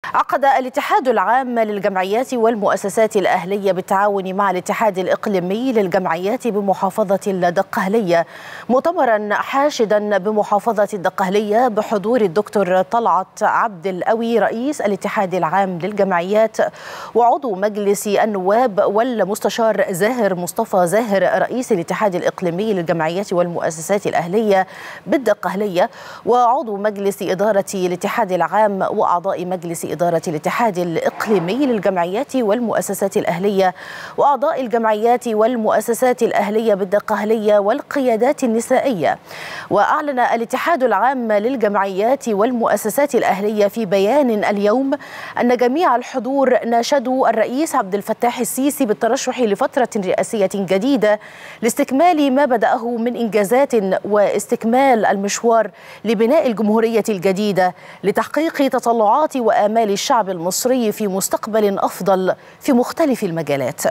عقد الاتحاد العام للجمعيات والمؤسسات الأهلية بالتعاون مع الاتحاد الإقليمي للجمعيات بمحافظة الدقهلية مؤتمرا حاشدا بمحافظة الدقهلية بحضور الدكتور طلعت عبد القوي رئيس الاتحاد العام للجمعيات وعضو مجلس النواب والمستشار زاهر مصطفى زاهر رئيس الاتحاد الإقليمي للجمعيات والمؤسسات الأهلية بالدقهلية وعضو مجلس إدارة الاتحاد العام وأعضاء مجلس إدارة الاتحاد الإقليمي للجمعيات والمؤسسات الأهلية وأعضاء الجمعيات والمؤسسات الأهلية بالدقهلية والقيادات النسائية وأعلن الاتحاد العام للجمعيات والمؤسسات الأهلية في بيان اليوم أن جميع الحضور ناشدوا الرئيس عبد الفتاح السيسي بالترشح لفترة رئاسية جديدة لاستكمال ما بدأه من إنجازات واستكمال المشوار لبناء الجمهورية الجديدة لتحقيق تطلعات وآمال الشعب المصري في مستقبل أفضل في مختلف المجالات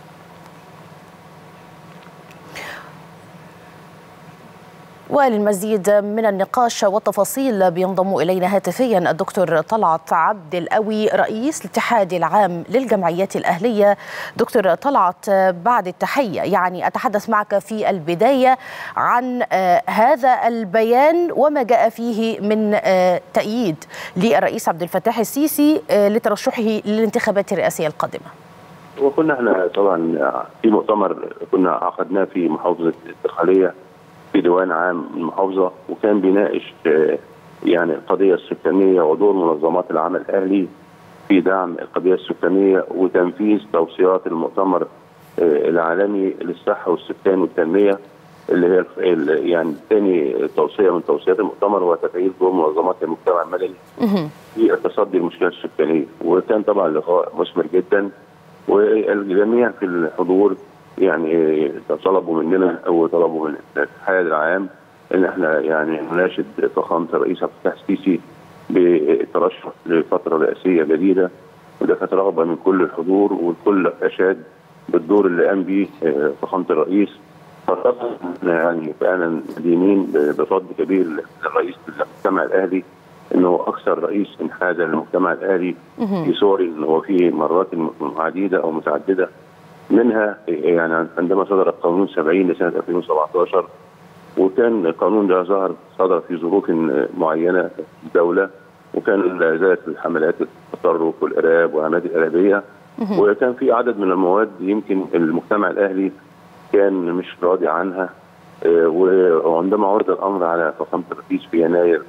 وللمزيد من النقاش والتفاصيل بينضم الينا هاتفيا الدكتور طلعت عبد القوي رئيس الاتحاد العام للجمعيات الاهليه دكتور طلعت بعد التحيه يعني اتحدث معك في البدايه عن هذا البيان وما جاء فيه من تأييد للرئيس عبد الفتاح السيسي لترشحه للانتخابات الرئاسيه القادمه وكنا احنا طبعا في مؤتمر كنا عقدناه في محافظه الدقهليه في ديوان عام المحافظه وكان بيناقش يعني القضيه السكانيه ودور منظمات العمل الاهلي في دعم القضيه السكانيه وتنفيذ توصيات المؤتمر العالمي للصحه والسكان والتنميه اللي هي يعني ثاني توصيه من توصيات المؤتمر هو تفعيل دور منظمات المجتمع المدني في التصدي للمشكله السكانيه وكان طبعا لقاء مثمر جدا والجميع في الحضور يعني طلبوا مننا او طلبوا من الاتحاد العام ان احنا يعني نناشد فخامه الرئيس عبد الفتاح السيسي بالترشح لفتره رئاسيه جديده وده كانت رغبه من كل الحضور والكل اشاد بالدور اللي قام به فخامه الرئيس فطبعا يعني فعلا مدينين بفضل كبير للرئيس المجتمع الاهلي انه اكثر رئيس انحازا للمجتمع الاهلي في صور وفي مرات عديده او متعدده منها يعني عندما صدر القانون 70 لسنه 2017 وكان القانون ده ظهر صدر في ظروف معينه في الدوله وكان زادت الحملات التطرف والارهاب وعماد الارهابيه وكان في عدد من المواد يمكن المجتمع الاهلي كان مش راضي عنها وعندما عرض الامر على فخامه الرئيس في يناير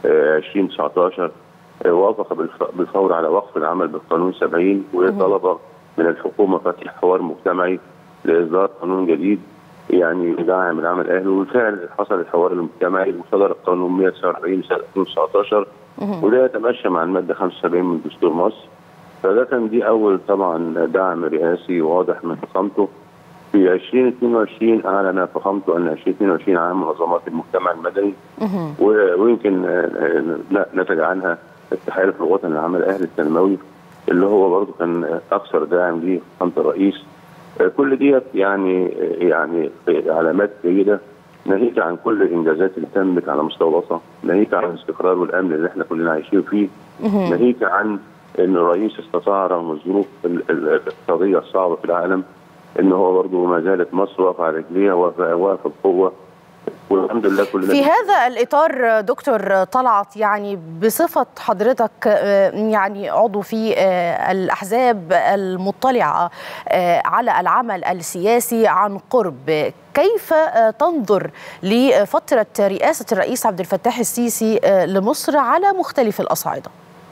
2019 وافق بالفور على وقف العمل بالقانون 70 وطلب من الحكومه فتح حوار مجتمعي لاصدار قانون جديد يعني يدعم العمل الاهلي وبالفعل حصل الحوار المجتمعي وصدر القانون 149 سنه 2019 وده يتماشى مع الماده 75 من دستور مصر فده كان دي اول طبعا دعم رئاسي واضح من فخامته في 2022 اعلن فخامته ان 2022 عام منظمات المجتمع المدني ويمكن نتج عنها التحالف الوطني للعمل الاهلي التنموي اللي هو برضه كان اكثر داعم ليه فخامه الرئيس كل ديت يعني يعني علامات جيده ناهيك عن كل الانجازات اللي تمت على مستوى الوطن ناهيك عن الاستقرار والامن اللي احنا كلنا عايشين فيه ناهيك عن ان الرئيس استطاع رغم الظروف الاقتصاديه الصعبه في العالم ان هو برضه ما زالت مصر واقفه على رجليها واقفه بقوه والحمد لله كلنا في هذا الاطار دكتور طلعت يعني بصفه حضرتك يعني عضو في الاحزاب المطلعه على العمل السياسي عن قرب كيف تنظر لفتره رئاسه الرئيس عبد الفتاح السيسي لمصر على مختلف الاصعده؟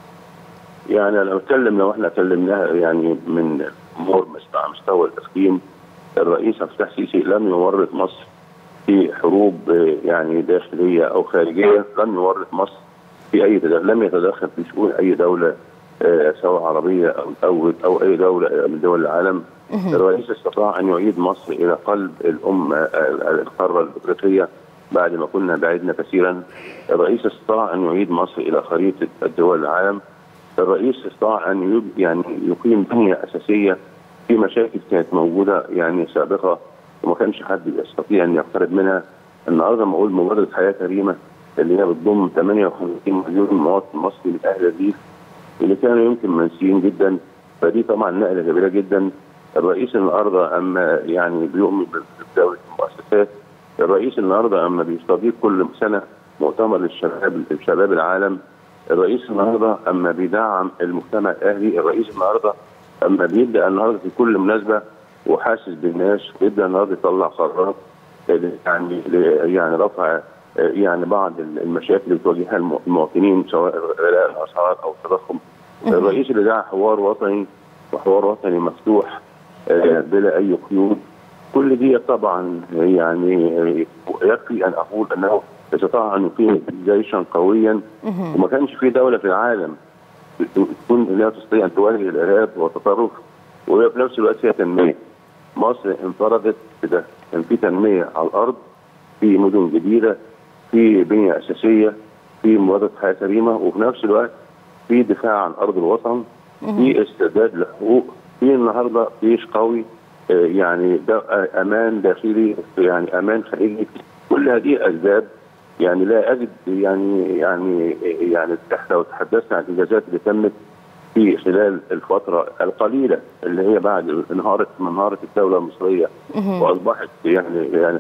يعني انا بتكلم لو احنا كلمناها يعني من امور مستوى الاقليم الرئيس عبد الفتاح السيسي لم يورط مصر في حروب يعني داخليه او خارجيه لم يورط مصر في اي تدخل لم يتدخل في شؤون اي دوله سواء عربيه او او او اي دوله من دول العالم الرئيس استطاع ان يعيد مصر الى قلب الامه القاره الافريقيه بعد ما كنا بعدنا كثيرا الرئيس استطاع ان يعيد مصر الى خريطه الدول العالم الرئيس استطاع ان يعني يقيم بنيه اساسيه في مشاكل كانت موجوده يعني سابقه وما كانش حد يستطيع ان يقترب منها النهارده لما اقول مبادره حياه كريمه اللي هي بتضم 58 مليون مواطن مصري من اهل الريف اللي كانوا يمكن منسيين جدا فدي طبعا نقله كبيره جدا الرئيس النهارده اما يعني بيؤمن بدوله المؤسسات الرئيس النهارده اما بيستضيف كل سنه مؤتمر للشباب شباب العالم الرئيس النهارده اما بيدعم المجتمع الاهلي الرئيس النهارده اما بيبدا النهارده في كل مناسبه وحاسس بالناس ويبدا النهارده يطلع قرارات يعني يعني رفع يعني بعض المشاكل اللي بتواجهها المواطنين سواء غلاء الاسعار او التضخم الرئيس اللي دعا حوار وطني وحوار وطني مفتوح بلا اي قيود كل دي طبعا يعني يكفي ان اقول انه استطاع ان يقيم جيشا قويا وما كانش في دوله في العالم تكون لا تستطيع ان تواجه الارهاب والتطرف وهي في نفس الوقت فيها تنميه. مصر انفردت بده كان في تنميه على الارض في مدن جديده في بنيه اساسيه في مبادره حياه كريمه وفي نفس الوقت في دفاع عن ارض الوطن في استعداد لحقوق في النهارده جيش قوي يعني دا امان داخلي يعني امان خارجي كل هذه اسباب يعني لا اجد يعني يعني يعني لو تحدثنا عن الانجازات اللي تمت في خلال الفتره القليله اللي هي بعد انهارت انهارت الدوله المصريه واصبحت يعني يعني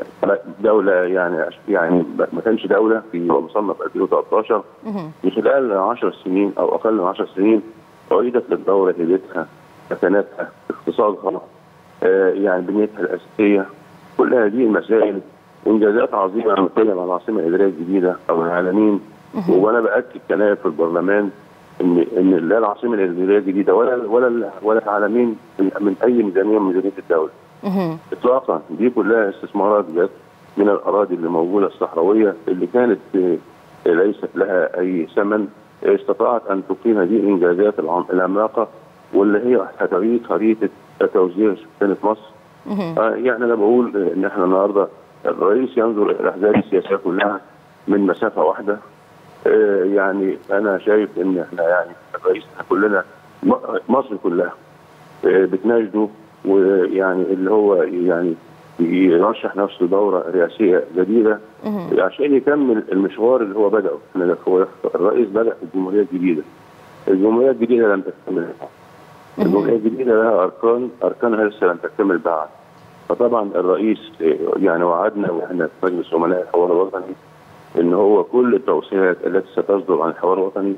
دوله يعني يعني ما كانش دوله في مصنف 2013 في خلال 10 سنين او اقل من 10 سنين عيدت للدوله هيبتها سكناتها اقتصادها آه يعني بنيتها الاساسيه كل هذه المسائل وانجازات عظيمه انا بتكلم عن العاصمه الاداريه الجديده او العالمين وانا باكد كلام في البرلمان ان ان لا العاصمه الاداريه الجديده ولا ولا ولا العالمين من اي ميزانيه من ميزانيه الدوله. اطلاقا دي كلها استثمارات جت من الاراضي اللي موجوده الصحراويه اللي كانت ليست لها اي ثمن استطاعت ان تقيم هذه الانجازات العملاقه واللي هي هتغير خريطه توزيع سكان مصر. آه يعني انا بقول ان احنا النهارده الرئيس ينظر الى الاحزاب السياسيه كلها من مسافه واحده آه يعني انا شايف ان احنا يعني الرئيس كلنا مصر كلها آه بتناشده ويعني اللي هو يعني يرشح نفسه دوره رئاسيه جديده عشان يكمل المشوار اللي هو بداه هو الرئيس بدا الجمهوريه الجديده الجمهوريه الجديده لم تكتمل الجمهوريه الجديده لها اركان اركانها لسه لم تكتمل بعد فطبعا الرئيس يعني وعدنا واحنا في مجلس امناء الحوار الوطني ان هو كل التوصيات التي ستصدر عن الحوار الوطني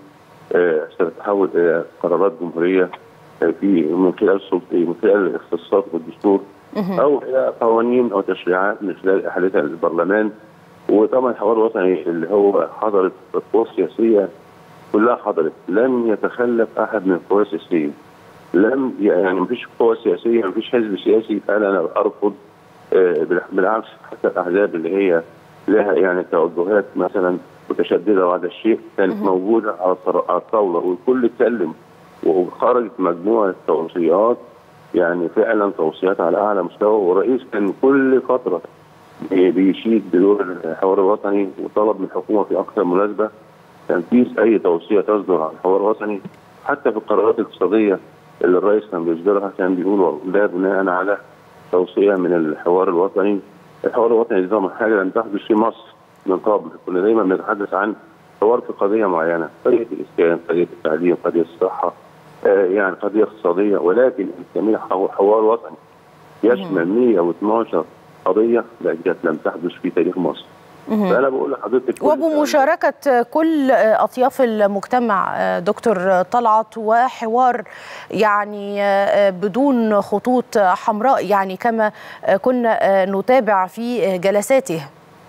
ستتحول الى قرارات جمهوريه في من خلال من خلال الاختصاصات والدستور او الى قوانين او تشريعات من خلال احالتها للبرلمان وطبعا الحوار الوطني اللي هو حضرت القوى السياسيه كلها حضرت لم يتخلف احد من القوى السياسيه لم يعني ما فيش قوى سياسيه ما فيش حزب سياسي قال انا ارفض آه بالعكس حتى الاحزاب اللي هي لها يعني توجهات مثلا متشدده وهذا الشيء كانت موجوده على الطاوله والكل اتكلم وخرجت مجموعه توصيات يعني فعلا توصيات على اعلى مستوى والرئيس كان كل فتره بيشيد بدور الحوار الوطني وطلب من الحكومه في اكثر مناسبه تنفيذ اي توصيه تصدر عن الحوار الوطني حتى في القرارات الاقتصاديه اللي الرئيس كان بيصدرها كان بيقول ده بناء على توصيه من الحوار الوطني الحوار الوطني دي طبعا حاجه لم تحدث في مصر من قبل كنا دايما بنتحدث عن حوار في قضيه معينه قضيه الاسكان قضيه التعليم قضيه الصحه آه يعني قضيه اقتصاديه ولكن الجميع حوار وطني يشمل 112 قضيه لا لم تحدث في تاريخ مصر فانا بقول لحضرتك وبمشاركه كل اطياف المجتمع دكتور طلعت وحوار يعني بدون خطوط حمراء يعني كما كنا نتابع في جلساته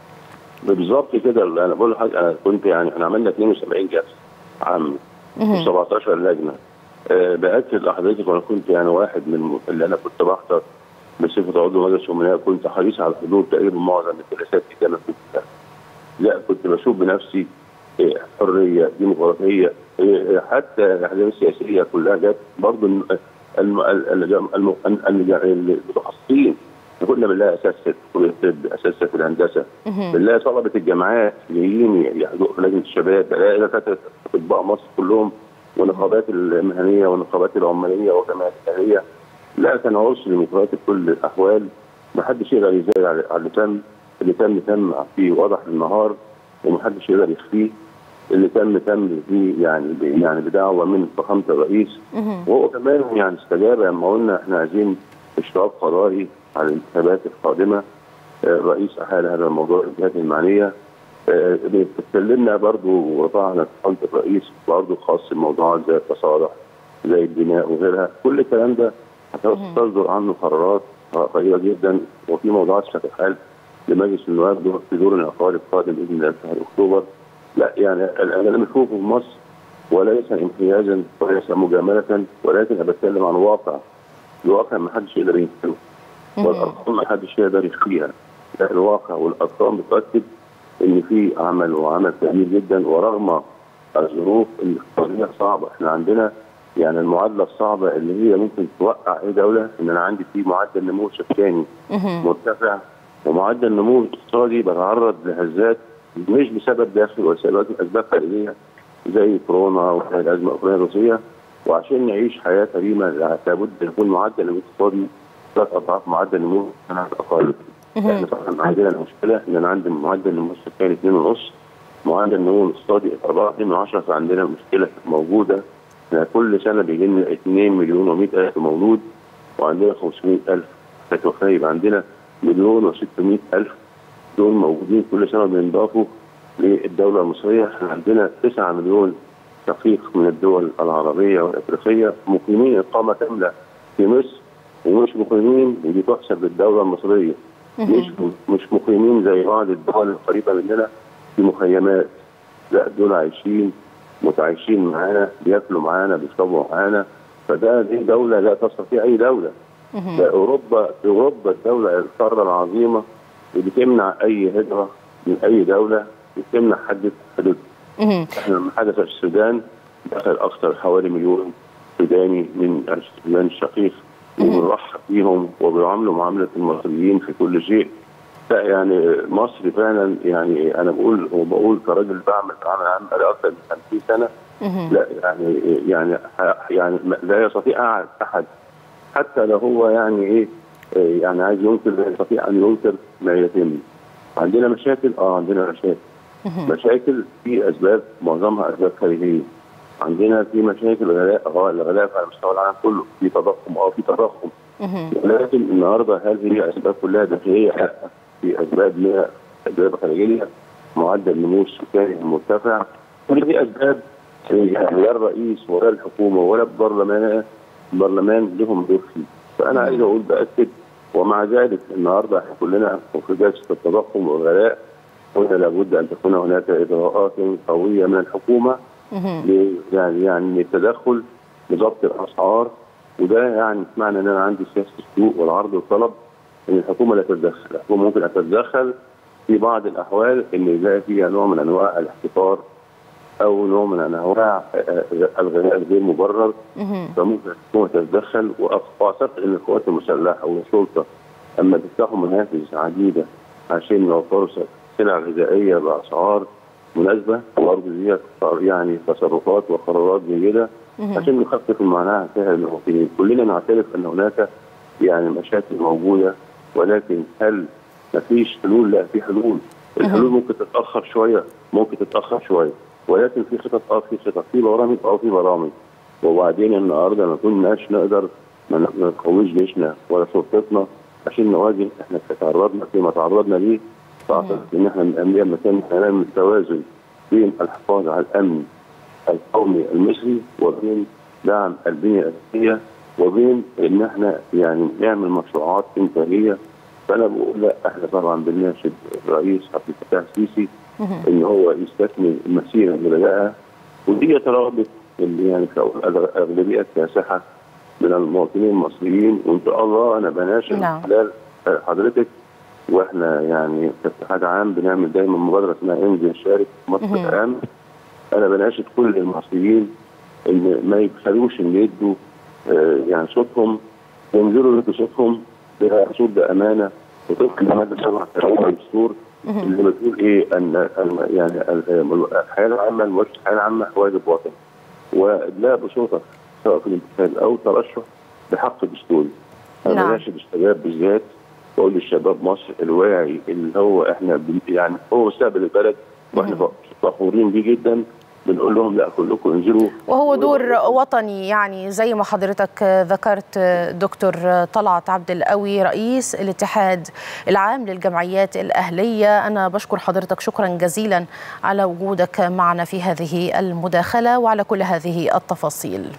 بالظبط كده انا بقول لحضرتك انا كنت يعني احنا عملنا 72 جلسه عام 17 لجنه باكد لحضرتك وانا كنت يعني واحد من اللي انا كنت بحضر بصفه عضو مجلس امناء كنت حريص على حضور تقريبا معظم الجلسات اللي كانت في لا كنت بشوف بنفسي حريه ديمقراطيه حتى الاحزاب السياسيه كلها جت برضه المتخصصين كنا بنلاقي اساتذه كليه الطب اساتذه في الهندسه بنلاقي طلبه الجامعات جايين يحضروا في لجنه الشباب بلاقي دكاتره اطباء مصر كلهم والنقابات المهنيه والنقابات العماليه والجمعيات الاهليه لا كان عرس ديمقراطي في كل الاحوال ما حدش يقدر يزايد على اللي تم اللي تم تم فيه واضح النهار وما حدش يقدر يخفيه اللي تم تم فيه يعني يعني بدعوه من فخامه الرئيس وهو كمان يعني استجاب لما قلنا احنا عايزين اشراف قضائي على الانتخابات القادمه الرئيس احال هذا الموضوع الجهات المعنيه اتكلمنا برضو ورفعنا فخامه الرئيس برضو خاص بموضوعات زي التصالح زي البناء وغيرها كل الكلام ده هتصدر عنه قرارات قريبه جدا وفي موضوعات ستحال لمجلس النواب في دور العقاري القادم باذن الله في شهر اكتوبر لا يعني انا لم اشوفه في مصر وليس انحيازا وليس مجامله ولكن انا بتكلم عن واقع الواقع ما حدش يقدر ينكره والارقام ما حدش يقدر يخفيها لا الواقع والارقام بتؤكد ان في عمل وعمل كبير جدا ورغم الظروف الاقتصاديه صعبه احنا عندنا يعني المعادله الصعبه اللي هي ممكن توقع اي دوله ان انا عندي في معدل نمو سكاني مرتفع ومعدل نمو اقتصادي بتعرض لهزات مش بسبب داخل ولا اسباب خارجيه زي كورونا والازمه الاوكرانيه الروسيه وعشان نعيش حياه كريمه لابد يكون معدل النمو الاقتصادي ثلاث اضعاف معدل النمو سنه اقل. احنا طبعا عندنا المشكله ان انا عندي معدل النمو السكاني 2.5 معدل النمو الاقتصادي 4.2 فعندنا مشكله موجوده احنا كل سنه بيجي لنا 2 مليون و100 الف مولود وعندنا 500 الف فتوفى يبقى عندنا مليون و600 الف دول موجودين كل سنه بينضافوا للدوله المصريه احنا عندنا 9 مليون شقيق من الدول العربيه والافريقيه مقيمين اقامه كامله في مصر ومش مقيمين ودي تحسب للدوله المصريه مش مش مقيمين زي بعض الدول القريبه مننا في مخيمات لا دول عايشين متعايشين معانا بياكلوا معانا بيشربوا معانا فده دي دوله لا تستطيع اي دوله ده اوروبا في اوروبا الدوله القاره العظيمه اللي بتمنع اي هجره من اي دوله بتمنع حد حدودها احنا لما حدث في السودان دخل اكثر حوالي مليون سوداني من السودان الشقيق وبنرحب بيهم وبيعاملوا معامله المصريين في كل شيء لا يعني مصر فعلا يعني انا بقول وبقول كراجل بعمل عمل عام بقالي اكثر من 50 سنه لا يعني يعني يعني لا يستطيع احد حتى لو هو يعني ايه يعني عايز ينكر لا يستطيع ان ينكر ما يتم عندنا مشاكل اه عندنا مشاكل مشاكل في اسباب معظمها اسباب خارجيه عندنا في مشاكل غلاء الغلاء على مستوى العالم كله في تضخم اه في تضخم ولكن النهارده هل هي اسباب كلها داخليه؟ لا في اسباب لها اسباب خارجيه معدل النمو السكاني المرتفع كل دي اسباب يعني لا الرئيس ولا الحكومه ولا البرلمان البرلمان لهم دور فيه فانا عايز اقول باكد ومع ذلك النهارده احنا كلنا في جلسه التضخم والغلاء قلنا لابد ان تكون هناك اجراءات قويه من الحكومه يعني يعني التدخل لضبط الاسعار وده يعني معنى ان انا عندي سياسه السوق والعرض والطلب ان الحكومه لا تتدخل، الحكومه ممكن ان تتدخل في بعض الاحوال ان يلاقي فيها نوع من انواع الاحتكار او نوع من انواع الغلاء الغير مبرر فممكن الحكومه تتدخل واعتقد ان القوات المسلحه والشرطه اما تفتحوا منافذ عديده عشان يوفروا سلع غذائيه باسعار مناسبه وبرضه دي يعني تصرفات وقرارات جيده عشان نخفف المعاناه فيها للمواطنين، كلنا نعترف ان هناك يعني مشاكل موجوده ولكن هل ما فيش حلول؟ لا في حلول، الحلول ممكن تتاخر شويه ممكن تتاخر شويه ولكن في خطط اه في خطط في برامج اه في برامج وبعدين النهارده ما كناش نقدر ما نقويش جيشنا ولا شرطتنا عشان نواجه احنا تعرضنا فيما تعرضنا ليه فاعتقد ان احنا من الاهميه مكان نعمل التوازن بين الحفاظ على الامن القومي المصري وبين دعم البنيه الاساسيه وبين ان احنا يعني نعمل مشروعات انتاجيه فانا بقول لا احنا طبعا بنناشد الرئيس عبد الفتاح السيسي ان هو يستكمل المسيره اللي بداها ودي ترابط اللي يعني اغلبيه كاسحه من المواطنين المصريين وان شاء الله انا بناشد نعم. خلال حضرتك واحنا يعني كاتحاد عام بنعمل دايما مبادره اسمها انزل شارك مصر الان انا بناشد كل المصريين ان ما يبخلوش ان يدوا آه يعني صوتهم ينزلوا يدوا صوتهم صوت بامانه وطبقا لماده 7 من الدستور اللي بتقول ايه ان يعني الحياه العامه المؤسسه الحياه العامه واجب وطني وادلاء بصوتك سواء في الانتخاب او ترشح بحق دستوري انا نعم. بناشد الشباب بالذات بقول للشباب مصر الواعي اللي هو احنا يعني هو مستقبل البلد واحنا فخورين بيه جدا بنقول لهم لا كلكم انزلوا وهو دور وطني يعني زي ما حضرتك ذكرت دكتور طلعت عبد القوي رئيس الاتحاد العام للجمعيات الأهلية أنا بشكر حضرتك شكرا جزيلا على وجودك معنا في هذه المداخلة وعلى كل هذه التفاصيل